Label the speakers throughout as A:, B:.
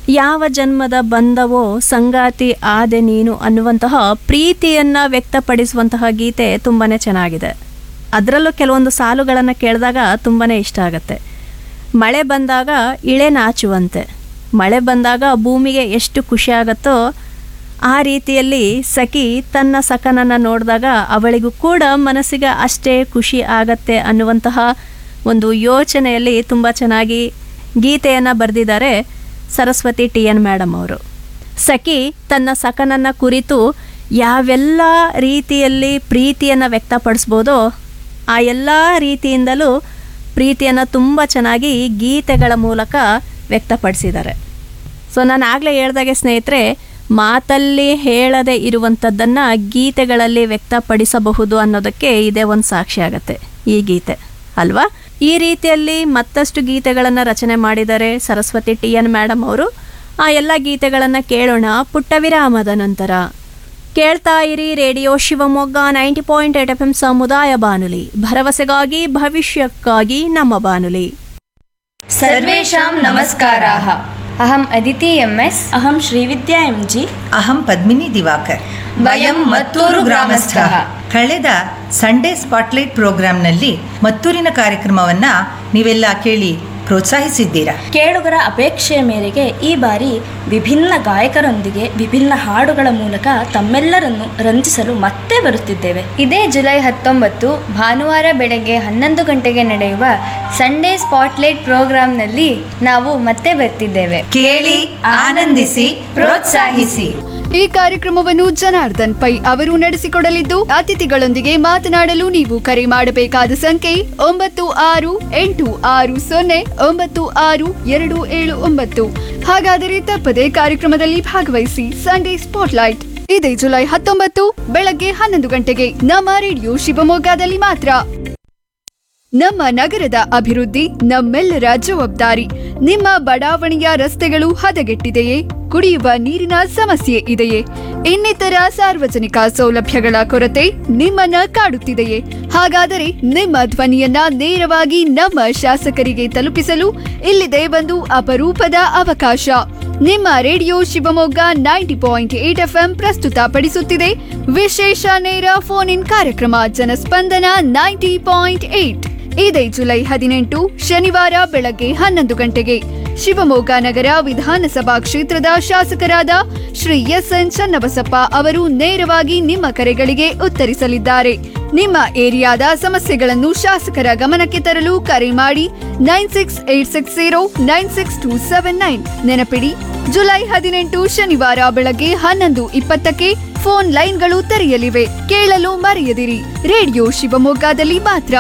A: ಯಾವ ಜನ್ಮದ ಬಂದವೋ ಸಂಗಾತಿ ಆದೆ ನೀನು ಅನ್ನುವಂತಹ ಪ್ರೀತಿಯನ್ನು ವ್ಯಕ್ತಪಡಿಸುವಂತಹ ಗೀತೆ ತುಂಬಾ ಚೆನ್ನಾಗಿದೆ ಅದರಲ್ಲೂ ಕೆಲವೊಂದು ಸಾಲುಗಳನ್ನು ಕೇಳಿದಾಗ ತುಂಬಾ ಇಷ್ಟ ಆಗುತ್ತೆ ಮಳೆ ಬಂದಾಗ ಇಳೆ ನಾಚುವಂತೆ ಮಳೆ ಬಂದಾಗ ಭೂಮಿಗೆ ಎಷ್ಟು ಖುಷಿ ಆಗುತ್ತೋ ಆ ರೀತಿಯಲ್ಲಿ ಸಖಿ ತನ್ನ ಸಖನನ್ನು ನೋಡಿದಾಗ ಅವಳಿಗೂ ಕೂಡ ಮನಸ್ಸಿಗೆ ಅಷ್ಟೇ ಖುಷಿ ಆಗತ್ತೆ ಅನ್ನುವಂತಹ ಒಂದು ಯೋಚನೆಯಲ್ಲಿ ತುಂಬ ಚೆನ್ನಾಗಿ ಗೀತೆಯನ್ನು ಬರೆದಿದ್ದಾರೆ ಸರಸ್ವತಿ ಟಿ ಎನ್ ಮೇಡಮ್ ಅವರು ಸಖಿ ತನ್ನ ಸಖನನ್ನು ಕುರಿತು ಯಾವೆಲ್ಲ ರೀತಿಯಲ್ಲಿ ಪ್ರೀತಿಯನ್ನು ವ್ಯಕ್ತಪಡಿಸ್ಬೋದೋ ಆ ಎಲ್ಲ ರೀತಿಯಿಂದಲೂ ಪ್ರೀತಿಯನ್ನು ತುಂಬ ಚೆನ್ನಾಗಿ ಗೀತೆಗಳ ಮೂಲಕ ವ್ಯಕ್ತಪಡಿಸಿದ್ದಾರೆ ಸೊ ನಾನು ಆಗಲೇ ಹೇಳ್ದಾಗೆ ಸ್ನೇಹಿತರೆ ಮಾತಲ್ಲಿ ಹೇಳದೆ ಇರುವಂಥದ್ದನ್ನು ಗೀತೆಗಳಲ್ಲಿ ವ್ಯಕ್ತಪಡಿಸಬಹುದು ಅನ್ನೋದಕ್ಕೆ ಇದೇ ಒಂದು ಸಾಕ್ಷಿ ಆಗತ್ತೆ ಈ ಗೀತೆ ಅಲ್ವಾ ಈ ರೀತಿಯಲ್ಲಿ ಮತ್ತಷ್ಟು ಗೀತೆಗಳನ್ನು ರಚನೆ ಮಾಡಿದ್ದಾರೆ ಸರಸ್ವತಿ ಟಿ ಎನ್ ಮೇಡಮ್ ಅವರು ಆ ಎಲ್ಲ ಗೀತೆಗಳನ್ನು ಕೇಳೋಣ ಪುಟ್ಟ ವಿರಾಮದ ನಂತರ ಕೇಳ್ತಾ ಇರಿ radio Shivamogga ninety point eight F M ಸಮುದಾಯ ಬಾನುಲಿ ಭರವಸೆಗಾಗಿ ಭವಿಷ್ಯಕ್ಕಾಗಿ ನಮ್ಮ ಬಾನುಲಿ
B: सर्वेषां नमस्काराः अहम् अदिति एम् एस्
C: अहं श्रीविद्या एम् जि
D: ಅಹಂ ಪದ್ಮಿನಿ ದಿವಾಕರ್
B: वयं मत्तूरु ग्रामस्थः
D: ಕಳೆದ ಸಂಡೇ ಸ್ಪಾಟ್ಲೈಟ್ ಪ್ರೋಗ್ರಾಂನಲ್ಲಿ ಮತ್ತೂರಿನ ಕಾರ್ಯಕ್ರಮವನ್ನ ನೀವೆಲ್ಲ ಕೇಳಿ ಪ್ರೋತ್ಸಾಹಿಸಿದ್ದೀರಾ
C: ಕೇಳುಗರ ಅಪೇಕ್ಷೆಯ ಮೇರೆಗೆ ಈ ಬಾರಿ ವಿಭಿನ್ನ ಗಾಯಕರೊಂದಿಗೆ ವಿಭಿನ್ನ ಹಾಡುಗಳ ಮೂಲಕ ತಮ್ಮೆಲ್ಲರನ್ನು ರಂಜಿಸಲು ಮತ್ತೆ ಬರುತ್ತಿದ್ದೇವೆ
B: ಇದೇ ಜುಲೈ ಹತ್ತೊಂಬತ್ತು ಭಾನುವಾರ ಬೆಳಗ್ಗೆ ಹನ್ನೊಂದು ಗಂಟೆಗೆ ನಡೆಯುವ ಸಂಡೇ ಸ್ಪಾಟ್ಲೈಟ್ ಪ್ರೋಗ್ರಾಂನಲ್ಲಿ ನಾವು ಮತ್ತೆ ಬರ್ತಿದ್ದೇವೆ
D: ಕೇಳಿ ಆನಂದಿಸಿ ಪ್ರೋತ್ಸಾಹಿಸಿ
E: ಈ ಕಾರ್ಯಕ್ರಮವನ್ನು ಜನಾರ್ದನ್ ಪೈ ಅವರು ನಡೆಸಿಕೊಡಲಿದ್ದು ಅತಿಥಿಗಳೊಂದಿಗೆ ಮಾತನಾಡಲು ನೀವು ಕರೆ ಮಾಡಬೇಕಾದ ಸಂಖ್ಯೆ ಒಂಬತ್ತು ಆರು ಎಂಟು ಆರು ಸೊನ್ನೆ ಒಂಬತ್ತು ಆರು ಎರಡು ಏಳು ಒಂಬತ್ತು ಹಾಗಾದರೆ ತಪ್ಪದೆ ಕಾರ್ಯಕ್ರಮದಲ್ಲಿ ಭಾಗವಹಿಸಿ ಸಂಡೇ ಸ್ಪಾಟ್ಲೈಟ್ ಇದೇ ಜುಲೈ ಹತ್ತೊಂಬತ್ತು ಬೆಳಗ್ಗೆ ಹನ್ನೊಂದು ಗಂಟೆಗೆ ನಮ್ಮ ರೇಡಿಯೋ ಶಿವಮೊಗ್ಗದಲ್ಲಿ ಮಾತ್ರ ನಮ್ಮ ನಗರದ ಅಭಿವೃದ್ಧಿ ನಮ್ಮೆಲ್ಲರ ಜವಾಬ್ದಾರಿ ನಿಮ್ಮ ಬಡಾವಣೆಯ ರಸ್ತೆಗಳು ಹದಗೆಟ್ಟಿದೆಯೇ ಕುಡಿಯುವ ನೀರಿನ ಸಮಸ್ಯೆ ಇದೆಯೇ ಇನ್ನಿತರ ಸಾರ್ವಜನಿಕ ಸೌಲಭ್ಯಗಳ ಕೊರತೆ ನಿಮ್ಮನ್ನ ಕಾಡುತ್ತಿದೆಯೇ ಹಾಗಾದರೆ ನಿಮ್ಮ ಧ್ವನಿಯನ್ನ ನೇರವಾಗಿ ನಮ್ಮ ಶಾಸಕರಿಗೆ ತಲುಪಿಸಲು ಇಲ್ಲಿದೆ ಒಂದು ಅಪರೂಪದ ಅವಕಾಶ ನಿಮ್ಮ radio Shivamogga ninety point eight F M ಪ್ರಸ್ತುತಪಡಿಸುತ್ತಿದೆ ವಿಶೇಷ ನೇರ ಫೋನ್ ಇನ್ ಕಾರ್ಯಕ್ರಮ ಜನಸ್ಪಂದನ ನೈಂಟಿ ಪಾಯಿಂಟ್ ಏಟ್ ಇದೇ ಜುಲೈ ಹದಿನೆಂಟು ಶನಿವಾರ ಬೆಳಗ್ಗೆ ಹನ್ನೊಂದು ಗಂಟೆಗೆ ಶಿವಮೊಗ್ಗ ನಗರ ವಿಧಾನಸಭಾ ಕ್ಷೇತ್ರದ ಶಾಸಕರಾದ ಶ್ರೀ ಎಸ್ ಎನ್ ಚನ್ನಬಸಪ್ಪ ಅವರು ನೇರವಾಗಿ ನಿಮ್ಮ ಕರೆಗಳಿಗೆ ಉತ್ತರಿಸಲಿದ್ದಾರೆ ನಿಮ್ಮ ಏರಿಯಾದ ಸಮಸ್ಯೆಗಳನ್ನು ಶಾಸಕರ ಗಮನಕ್ಕೆ ತರಲು ಕರೆ ಮಾಡಿ nine six eight six zero nine six two seven nine ನೆನಪಿಡಿ ಜುಲೈ ಹದಿನೆಂಟು ಶನಿವಾರ ಬೆಳಗ್ಗೆ ಹನ್ನೊಂದು ಇಪ್ಪತ್ತಕ್ಕೆ ಫೋನ್ ಲೈನ್ಗಳು ತೆರೆಯಲಿವೆ ಕೇಳಲು ಮರೆಯದಿರಿ ರೇಡಿಯೋ ಶಿವಮೊಗ್ಗದಲ್ಲಿ ಮಾತ್ರ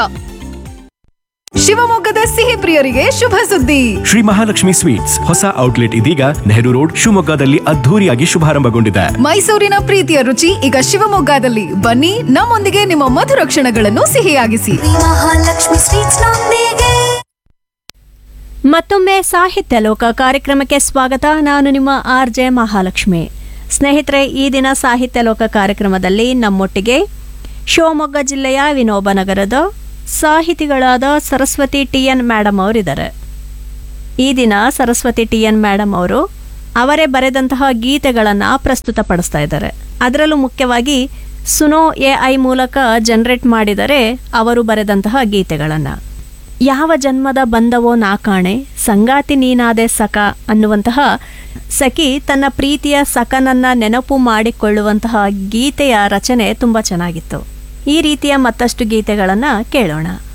F: ಶಿವಮೊಗ್ಗದ ಸಿಹಿ ಪ್ರಿಯರಿಗೆ ಶುಭ ಸುದ್ದಿ
G: ಶ್ರೀ ಮಹಾಲಕ್ಷ್ಮಿ ಸ್ವೀಟ್ಸ್ ಹೊಸ ಔಟ್ಲೆಟ್ ಇದೀಗ ನೆಹರು ರೋಡ್ ಶಿವಮೊಗ್ಗದಲ್ಲಿ ಅದ್ಧೂರಿಯಾಗಿ ಶುಭಾರಂಭಗೊಂಡಿದೆ
F: ಮೈಸೂರಿನ ಪ್ರೀತಿಯ ರುಚಿ ಈಗ ಶಿವಮೊಗ್ಗದಲ್ಲಿ ಬನ್ನಿ ನಮ್ಮೊಂದಿಗೆ ನಿಮ್ಮ ಮಧುರ ಕ್ಷಣಗಳನ್ನು ಸಿಹಿಯಾಗಿಸಿ
H: ಮಹಾಲಕ್ಷ್ಮಿ ಸ್ವೀಟ್ಸ್ ನೊಂದಿಗೆ
A: ಮತ್ತೊಮ್ಮೆ ಸಾಹಿತ್ಯ ಲೋಕ ಕಾರ್ಯಕ್ರಮಕ್ಕೆ ಸ್ವಾಗತ ನಾನು ನಿಮ್ಮ ಆರ್ ಜೆ ಮಹಾಲಕ್ಷ್ಮಿ ಸ್ನೇಹಿತರೆ ಈ ದಿನ ಸಾಹಿತ್ಯ ಲೋಕ ಕಾರ್ಯಕ್ರಮದಲ್ಲಿ ನಮ್ಮೊಟ್ಟಿಗೆ ಶಿವಮೊಗ್ಗ ಜಿಲ್ಲೆಯ ವಿನೋಬ ನಗರದ ಸಾಹಿತಿಗಳಾದ ಸರಸ್ವತಿ ಟಿ ಎನ್ ಮೇಡಮ್ ಅವರಿದ್ದಾರೆ ಈ ದಿನ ಸರಸ್ವತಿ ಟಿ ಎನ್ ಮೇಡಮ್ ಅವರು ಅವರೇ ಬರೆದಂತಹ ಗೀತೆಗಳನ್ನು ಪ್ರಸ್ತುತಪಡಿಸ್ತಾ ಇದ್ದಾರೆ ಅದರಲ್ಲೂ ಮುಖ್ಯವಾಗಿ ಸುನೋ ಎ ಐ ಮೂಲಕ ಜನರೇಟ್ ಮಾಡಿದರೆ ಅವರು ಬರೆದಂತಹ ಗೀತೆಗಳನ್ನು ಯಾವ ಜನ್ಮದ ಬಂದವೋ ನಾ ಕಾಣೆ ಸಂಗಾತಿ ನೀನಾದೆ ಸಖ ಅನ್ನುವಂತಹ ಸಖಿ ತನ್ನ ಪ್ರೀತಿಯ ಸಖನನ್ನ ನೆನಪು ಮಾಡಿಕೊಳ್ಳುವಂತಹ ಗೀತೆಯ ರಚನೆ ತುಂಬ ಚೆನ್ನಾಗಿತ್ತು ಈ ರೀತಿಯ ಮತ್ತಷ್ಟು ಗೀತೆಗಳನ್ನು ಕೇಳೋಣ